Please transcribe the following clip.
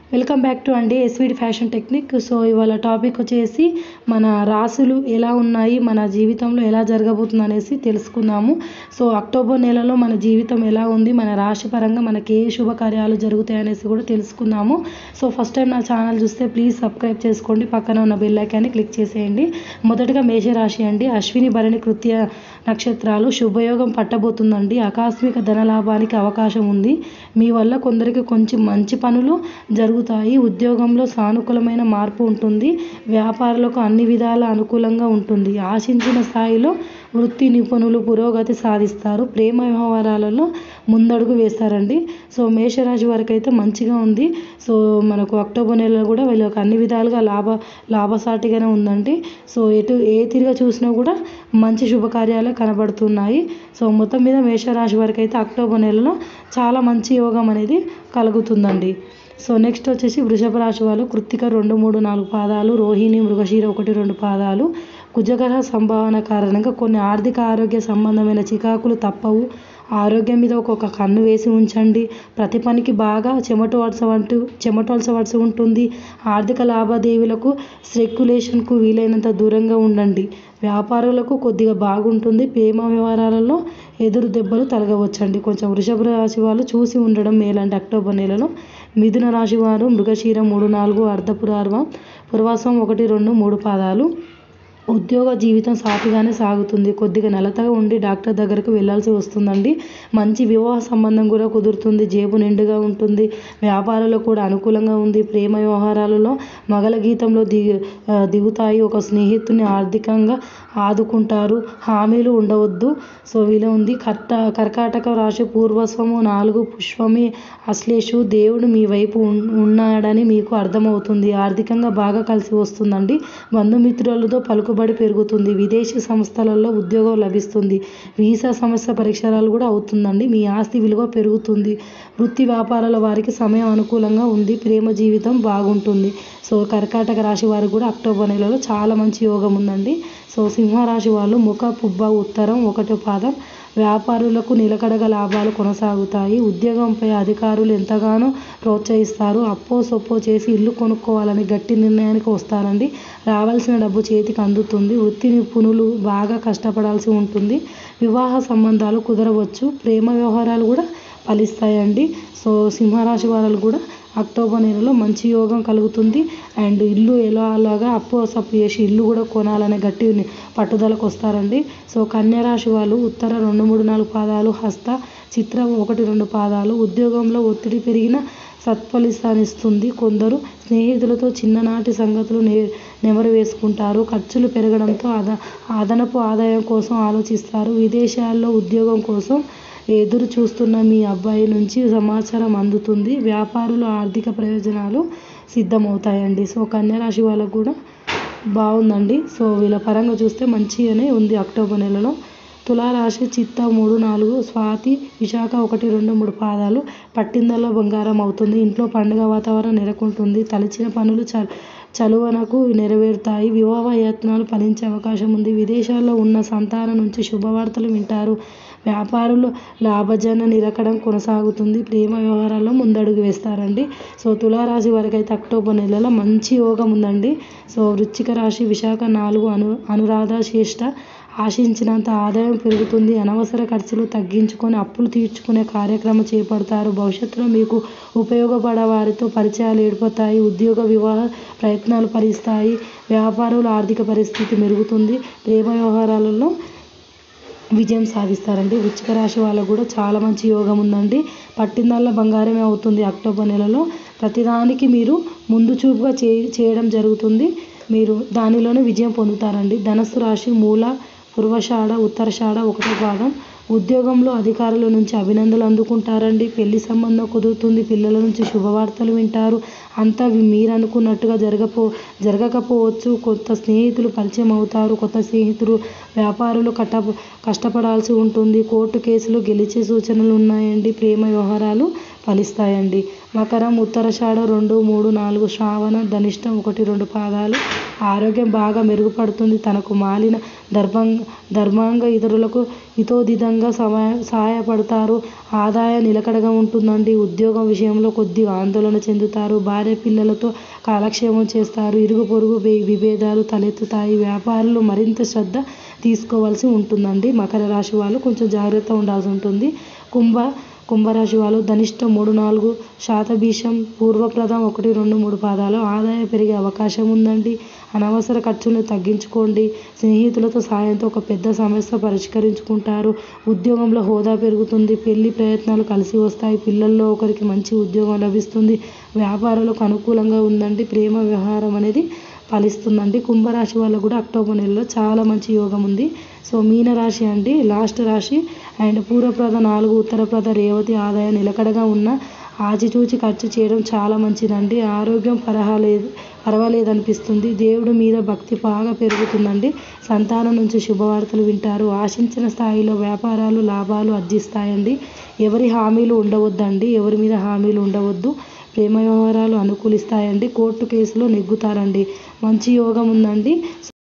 welcome back to అండి SVD fashion technique so ఇవాళ topic వచ్చేసి మన రాసులు ఎలా ఉన్నాయి మన జీవితంలో ఎలా జరగబోతుంది అనేసి తెలుసుకుందాము సో అక్టోబర్ నెలలో మన జీవితం ఎలా ఉంది మన రాశి పరంగా మనకి ఏ శుభకార్యాలు జరుగుతాయి అనేసి కూడా తెలుసుకుందాము సో ఫస్ట్ టైం నా ఛానల్ చూస్తే ప్లీజ్ సబ్స్క్రైబ్ చేసుకోండి పక్కన ఉన్న బెల్ ఐకాన్ని క్లిక్ చేసేయండి మొదటగా మేషరాశి అండి అశ్విని భరణి కృత్య నక్షత్రాలు శుభయోగం పట్టబోతుందండి ఆకస్మిక ధనలాభానికి అవకాశం ఉంది మీ వల్ల కొందరికి కొంచెం మంచి పనులు జరుగుతాయి ఉద్యోగంలో సానుకూలమైన మార్పు ఉంటుంది వ్యాపారులకు అన్ని విధాల అనుకూలంగా ఉంటుంది ఆశించిన స్థాయిలో వృత్తి నిపుణులు పురోగతి సాధిస్తారు ప్రేమ వ్యవహారాలలో ముందడుగు వేస్తారండి సో మేషరాశి వారికి అయితే మంచిగా ఉంది సో మనకు అక్టోబర్ నెలలో కూడా వీళ్ళకి అన్ని విధాలుగా లాభ లాభసాటిగానే ఉందండి సో ఎటు ఏ తిరిగా చూసినా కూడా మంచి శుభకార్యాలే కనబడుతున్నాయి సో మొత్తం మీద మేషరాశి వారికి అయితే అక్టోబర్ నెలలో చాలా మంచి యోగం అనేది కలుగుతుందండి సో నెక్స్ట్ వచ్చేసి వృషభ రాశి వాళ్ళు కృత్తిక రెండు మూడు నాలుగు పాదాలు రోహిణి మృగశీర ఒకటి రెండు పాదాలు కుజగ్రహ సంభావన కారణంగా కొన్ని ఆర్థిక ఆరోగ్య సంబంధమైన చికాకులు తప్పవు ఆరోగ్యం మీద ఒక్కొక్క కన్ను వేసి ఉంచండి ప్రతి పనికి బాగా చెమటవలసవంటూ చెమటవలసవలసి ఉంటుంది ఆర్థిక లావాదేవీలకు స్పెక్యులేషన్కు వీలైనంత దూరంగా ఉండండి వ్యాపారులకు కొద్దిగా బాగుంటుంది ప్రేమ వ్యవహారాలలో ఎదురు దెబ్బలు తలగవచ్చండి కొంచెం వృషభ రాశి వాళ్ళు చూసి ఉండడం మేలండి అక్టోబర్ నెలలో మిథున రాశి వారు మృగశీర మూడు నాలుగు అర్ధపురార్వం పురవాసం ఒకటి రెండు మూడు పాదాలు ఉద్యోగ జీవితం సాఫీగానే సాగుతుంది కొద్దిగా నెలతగా ఉండి డాక్టర్ దగ్గరకు వెళ్ళాల్సి వస్తుందండి మంచి వివాహ సంబంధం కూడా కుదురుతుంది జేబు నిండుగా ఉంటుంది వ్యాపారంలో కూడా అనుకూలంగా ఉంది ప్రేమ వ్యవహారాలలో మగల గీతంలో దిగు దిగుతాయి ఒక స్నేహితుని ఆర్థికంగా ఆదుకుంటారు హామీలు ఉండవద్దు సో వీలో ఉంది కర్త కర్కాటక రాశి పూర్వస్వము నాలుగు పుష్పమి అశ్లేషు దేవుడు మీ వైపు ఉన్నాడని మీకు అర్థమవుతుంది ఆర్థికంగా బాగా కలిసి వస్తుందండి బంధుమిత్రులతో పలుకుబడి పెరుగుతుంది విదేశీ సంస్థలలో ఉద్యోగం లభిస్తుంది వీసా సమస్య పరిష్కారాలు కూడా అవుతుందండి మీ ఆస్తి విలువ పెరుగుతుంది వృత్తి వ్యాపారాల వారికి సమయం అనుకూలంగా ఉంది ప్రేమ జీవితం బాగుంటుంది సో కర్కాటక రాశి వారికి కూడా అక్టోబర్ నెలలో చాలా మంచి యోగం ఉందండి సో సింహరాశి వాళ్ళు ముఖ పుబ్బ ఉత్తరం ఒకటో పాదం వ్యాపారులకు నిలకడగా లాభాలు కొనసాగుతాయి ఉద్యోగంపై అధికారులు ఎంతగానో ప్రోత్సహిస్తారు అప్పో సొప్పో చేసి ఇల్లు కొనుక్కోవాలని గట్టి నిర్ణయానికి వస్తారండి రావాల్సిన డబ్బు చేతికి అందుతుంది వృత్తి నిపుణులు బాగా కష్టపడాల్సి ఉంటుంది వివాహ సంబంధాలు కుదరవచ్చు ప్రేమ వ్యవహారాలు కూడా ఫలిస్తాయండి సో సింహరాశి వారు కూడా అక్టోబర్ నెలలో మంచి యోగం కలుగుతుంది అండ్ ఇల్లు ఎలా అలాగా అప్పు సప్పు చేసి ఇల్లు కూడా కొనాలనే గట్టి పట్టుదలకు వస్తారండి సో కన్యరాశి వాళ్ళు ఉత్తర రెండు మూడు నాలుగు పాదాలు హస్త చిత్ర ఒకటి రెండు పాదాలు ఉద్యోగంలో ఒత్తిడి పెరిగిన సత్ఫలితాన్నిస్తుంది కొందరు స్నేహితులతో చిన్ననాటి సంగతులు నే నెమరు వేసుకుంటారు ఖర్చులు పెరగడంతో అద అదనపు ఆదాయం కోసం ఆలోచిస్తారు విదేశాల్లో ఉద్యోగం కోసం ఎదురు చూస్తున్న మీ అబ్బాయి నుంచి సమాచారం అందుతుంది వ్యాపారులు ఆర్థిక ప్రయోజనాలు సిద్ధమవుతాయండి సో కన్యరాశి వాళ్ళకు కూడా బాగుందండి సో వీళ్ళ పరంగా చూస్తే మంచిగానే ఉంది అక్టోబర్ నెలలో తులారాశి చిత్త మూడు నాలుగు స్వాతి విశాఖ ఒకటి రెండు మూడు పాదాలు పట్టిందల్లో బంగారం అవుతుంది ఇంట్లో పండుగ వాతావరణం నెలకొంటుంది తలచిన పనులు చ చలువనకు నెరవేరుతాయి వివాహ యత్నాలు ఫలించే అవకాశం ఉంది విదేశాల్లో ఉన్న సంతానం నుంచి శుభవార్తలు వింటారు వ్యాపారులు లాభజన నిలకడం కొనసాగుతుంది ప్రేమ వ్యవహారాల్లో ముందడుగు వేస్తారండి సో తులారాశి వారికి అయితే అక్టోబర్ నెలలో మంచి యోగం ఉందండి సో వృశ్చిక రాశి విశాఖ నాలుగు అను అనురాధ శ్రేష్ట ఆశించినంత ఆదాయం పెరుగుతుంది అనవసర ఖర్చులు తగ్గించుకొని అప్పులు తీర్చుకునే కార్యక్రమం చేపడతారు భవిష్యత్తులో మీకు ఉపయోగపడే వారితో పరిచయాలు ఏర్పడతాయి ఉద్యోగ వివాహ ప్రయత్నాలు ఫలిస్తాయి వ్యాపారుల ఆర్థిక పరిస్థితి మెరుగుతుంది ప్రేమ వ్యవహారాలలో విజయం సాధిస్తారండి వృశ్చిక రాశి వాళ్ళకు కూడా చాలా మంచి యోగం ఉందండి పట్టిందల్లా బంగారమే అవుతుంది అక్టోబర్ నెలలో ప్రతిదానికి మీరు ముందు చూపుగా చే చేయడం జరుగుతుంది మీరు దానిలోనే విజయం పొందుతారండి ధనస్సు రాశి మూల పూర్వషాఢ ఉత్తరషాఢ ఒకటో భాగం ఉద్యోగంలో అధికారుల నుంచి అభినందనలు అందుకుంటారండి పెళ్లి సంబంధం కుదురుతుంది పిల్లల నుంచి శుభవార్తలు వింటారు అంతా మీరు అనుకున్నట్టుగా జరగపో జరగకపోవచ్చు కొత్త స్నేహితులు పరిచయం అవుతారు కొత్త స్నేహితులు వ్యాపారులు కట్ట కష్టపడాల్సి ఉంటుంది కోర్టు కేసులు గెలిచే సూచనలు ఉన్నాయండి ప్రేమ వ్యవహారాలు ఫలిస్తాయండి మకరం ఉత్తరాషాఢ రెండు మూడు నాలుగు శ్రావణ ధనిష్టం ఒకటి రెండు పాదాలు ఆరోగ్యం బాగా మెరుగుపడుతుంది తనకు మాలిన ధర్మంగ ధర్మాంగ ఇతరులకు హితోధితంగా సమయ సహాయపడతారు ఆదాయం నిలకడగా ఉంటుందండి ఉద్యోగం విషయంలో కొద్దిగా ఆందోళన చెందుతారు భార్య పిల్లలతో కాలక్షేమం చేస్తారు ఇరుగు పొరుగు విభేదాలు తలెత్తుతాయి వ్యాపారులు మరింత శ్రద్ధ తీసుకోవాల్సి ఉంటుందండి మకర రాశి వాళ్ళు కొంచెం జాగ్రత్త ఉండాల్సి ఉంటుంది కుంభ కుంభరాశి వాళ్ళు ధనిష్టం మూడు నాలుగు శాతభీషం పూర్వప్రదం ఒకటి రెండు మూడు పాదాలు ఆదాయం పెరిగే అవకాశం ఉందండి అనవసర ఖర్చులను తగ్గించుకోండి స్నేహితులతో సాయంతో ఒక పెద్ద సమస్య పరిష్కరించుకుంటారు ఉద్యోగంలో హోదా పెరుగుతుంది పెళ్లి ప్రయత్నాలు కలిసి వస్తాయి పిల్లల్లో ఒకరికి మంచి ఉద్యోగం లభిస్తుంది వ్యాపారులకు అనుకూలంగా ఉందండి ప్రేమ వ్యవహారం అనేది ఫలిస్తుందండి కుంభరాశి వాళ్ళకు కూడా అక్టోబర్ నెలలో చాలా మంచి యోగం ఉంది సో మీన రాశి అండి లాస్ట్ రాశి అండ్ పూర్వప్రద నాలుగు ఉత్తరప్రద రేవతి ఆదాయం నిలకడగా ఉన్న ఆచితూచి ఖర్చు చేయడం చాలా మంచిదండి ఆరోగ్యం పర్వాలేదు పర్వాలేదు అనిపిస్తుంది దేవుడి మీద భక్తి బాగా పెరుగుతుందండి సంతానం నుంచి శుభవార్తలు వింటారు ఆశించిన స్థాయిలో వ్యాపారాలు లాభాలు ఆర్జిస్తాయండి ఎవరి హామీలు ఉండవద్దండి ఎవరి మీద హామీలు ఉండవద్దు ప్రేమ వ్యవహారాలు అనుకూలిస్తాయండి కోర్టు కేసులో నెగ్గుతారండి మంచి యోగం ఉందండి